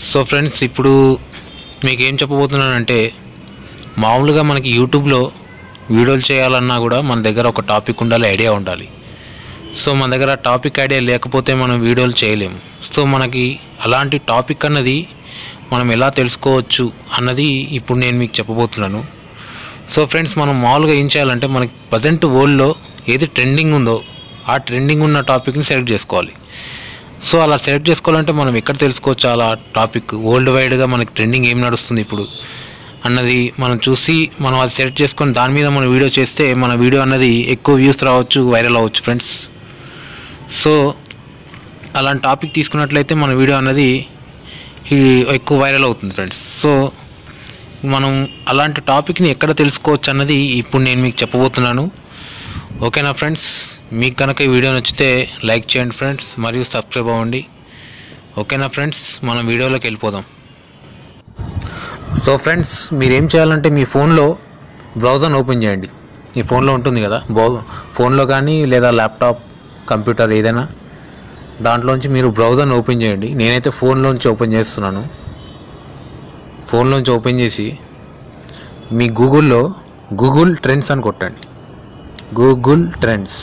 so friends ఇప్పుడు మీకు ఏం చెప్పబోతున్నానంటే మామూలుగా మనకి యూట్యూబ్లో వీడియోలు చేయాలన్నా కూడా మన దగ్గర ఒక టాపిక్ ఉండాలి ఐడియా ఉండాలి సో మన దగ్గర టాపిక్ ఐడియా లేకపోతే మనం వీడియోలు చేయలేము సో మనకి అలాంటి టాపిక్ అన్నది మనం ఎలా తెలుసుకోవచ్చు అన్నది ఇప్పుడు నేను మీకు చెప్పబోతున్నాను సో ఫ్రెండ్స్ మనం మామూలుగా ఏం చేయాలంటే మనకి ప్రజెంట్ వరల్డ్లో ఏది ట్రెండింగ్ ఉందో ఆ ట్రెండింగ్ ఉన్న టాపిక్ని సెలెక్ట్ చేసుకోవాలి సో అలా సెలెక్ట్ చేసుకోవాలంటే మనం ఎక్కడ తెలుసుకోవచ్చు అలా టాపిక్ వరల్డ్ వైడ్గా మనకి ట్రెండింగ్ ఏం నడుస్తుంది ఇప్పుడు అన్నది మనం చూసి మనం అది సెలెక్ట్ చేసుకొని దాని మీద మనం వీడియో చేస్తే మన వీడియో అన్నది ఎక్కువ వ్యూస్ రావచ్చు వైరల్ అవ్వచ్చు ఫ్రెండ్స్ సో అలాంటి టాపిక్ తీసుకున్నట్లయితే మన వీడియో అన్నది ఇది ఎక్కువ వైరల్ అవుతుంది ఫ్రెండ్స్ సో మనం అలాంటి టాపిక్ని ఎక్కడ తెలుసుకోవచ్చు అన్నది ఇప్పుడు నేను మీకు చెప్పబోతున్నాను ఓకేనా ఫ్రెండ్స్ మీకు కనుక ఈ వీడియో నచ్చితే లైక్ చేయండి ఫ్రెండ్స్ మరియు సబ్స్క్రైబ్ అవ్వండి ఓకేనా ఫ్రెండ్స్ మనం వీడియోలోకి వెళ్ళిపోదాం సో ఫ్రెండ్స్ మీరు ఏం చేయాలంటే మీ ఫోన్లో బ్రౌజర్ని ఓపెన్ చేయండి మీ ఫోన్లో ఉంటుంది కదా బౌ ఫోన్లో కానీ లేదా ల్యాప్టాప్ కంప్యూటర్ ఏదైనా దాంట్లోంచి మీరు బ్రౌజర్ని ఓపెన్ చేయండి నేనైతే ఫోన్లోంచి ఓపెన్ చేస్తున్నాను ఫోన్లోంచి ఓపెన్ చేసి మీ గూగుల్లో గూగుల్ ట్రెండ్స్ అని కొట్టండి గూగుల్ ట్రెండ్స్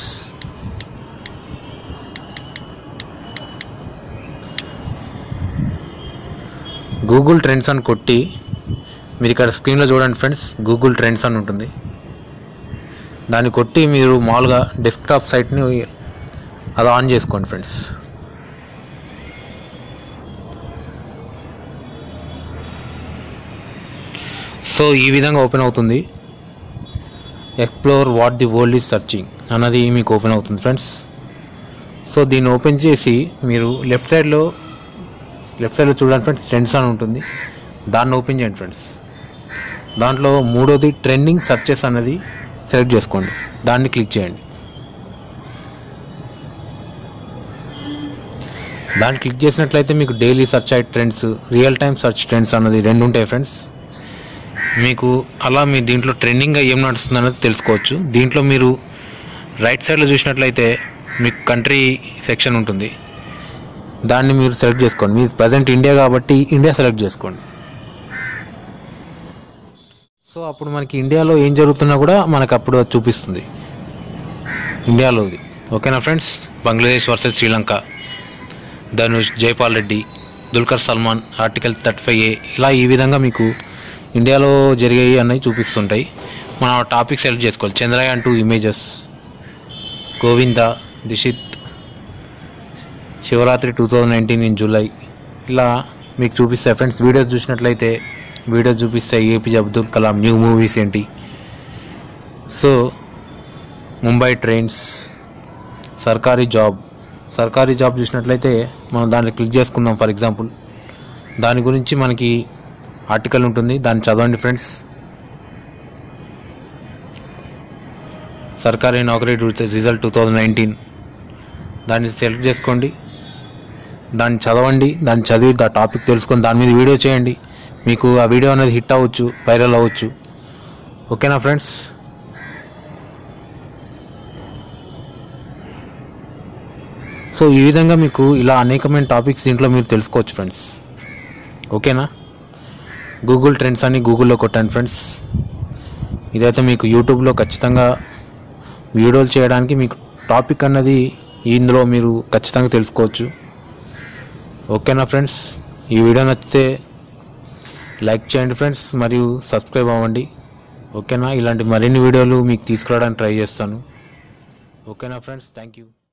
గూగుల్ ట్రెండ్స్ అని కొట్టి మీరు ఇక్కడ స్క్రీన్లో చూడండి ఫ్రెండ్స్ గూగుల్ ట్రెండ్స్ అని ఉంటుంది దాన్ని కొట్టి మీరు మామూలుగా డెస్క్టాప్ సైట్ని అది ఆన్ చేసుకోండి ఫ్రెండ్స్ సో ఈ విధంగా ఓపెన్ అవుతుంది explore what the world is searching అన్నది మీకు ఓపెన్ అవుతుంది ఫ్రెండ్స్ సో దీన్ని ఓపెన్ చేసి మీరు లెఫ్ట్ సైడ్లో లెఫ్ట్ సైడ్లో చూడండి ఫ్రెండ్స్ ట్రెండ్స్ అని ఉంటుంది దాన్ని ఓపెన్ చేయండి ఫ్రెండ్స్ దాంట్లో మూడోది ట్రెండింగ్ సర్చెస్ అన్నది సెలెక్ట్ చేసుకోండి దాన్ని క్లిక్ చేయండి దాన్ని క్లిక్ చేసినట్లయితే మీకు డైలీ సర్చ్ అయ్యే trends real time search trends అన్నది రెండు ఉంటాయి ఫ్రెండ్స్ మీకు అలా మీ దీంట్లో ట్రెండింగ్గా ఏం నడుస్తుంది అనేది తెలుసుకోవచ్చు దీంట్లో మీరు రైట్ సైడ్లో చూసినట్లయితే మీకు కంట్రీ సెక్షన్ ఉంటుంది దాన్ని మీరు సెలెక్ట్ చేసుకోండి మీ ప్రజెంట్ ఇండియా కాబట్టి ఇండియా సెలెక్ట్ చేసుకోండి సో అప్పుడు మనకి ఇండియాలో ఏం జరుగుతున్నా కూడా మనకు అప్పుడు అది చూపిస్తుంది ఇండియాలోది ఓకేనా friends Bangladesh versus Sri Lanka Dhanush Jaipal Reddy Dulquer Salmaan article thirty five A ఇలా ఈ విధంగా మీకు ఇండియాలో జరిగాయి అన్నవి చూపిస్తుంటాయి మనం ఆ టాపిక్ సెలెక్ట్ చేసుకోవాలి Chandrayaan two images Govinda Dishit Shivaratri two thousand nineteen in July ఇలా మీకు చూపిస్తాయి ఫ్రెండ్స్ వీడియోస్ చూసినట్లయితే వీడియోస్ చూపిస్తాయి APJ Abdul Kalam new movies ఏంటి so Mumbai trains sarkari job sarkari job చూసినట్లయితే మనం దాన్ని క్లిక్ చేసుకుందాం ఫర్ ఎగ్జాంపుల్ దాని గురించి మనకి ఆర్టికల్ ఉంటుంది దాన్ని చదవండి friends Sarkari Naukri result two thousand nineteen దాన్ని సెలెక్ట్ చేసుకోండి దాన్ని చదవండి దాన్ని చదివి ఆ టాపిక్ తెలుసుకొని దాని మీద వీడియో చేయండి మీకు ఆ వీడియో అనేది హిట్ అవ్వచ్చు వైరల్ అవ్వచ్చు ఓకేనా ఫ్రెండ్స్ సో ఈ విధంగా మీకు ఇలా అనేకమైన టాపిక్స్ దీంట్లో మీరు తెలుసుకోవచ్చు ఫ్రెండ్స్ ఓకేనా గూగుల్ ట్రెండ్స్ అని గూగుల్లో కొట్టండి ఫ్రెండ్స్ ఇదైతే మీకు యూట్యూబ్లో ఖచ్చితంగా వీడియోలు చేయడానికి మీకు టాపిక్ అన్నది ఇందులో మీరు ఖచ్చితంగా తెలుసుకోవచ్చు ఓకేనా ఫ్రెండ్స్ ఈ వీడియో నచ్చితే లైక్ చేయండి ఫ్రెండ్స్ మరియు సబ్స్క్రైబ్ అవ్వండి ఓకేనా ఇలాంటి మరిన్ని వీడియోలు మీకు తీసుకురావడానికి ట్రై చేస్తాను ఓకేనా ఫ్రెండ్స్ థ్యాంక్ యూ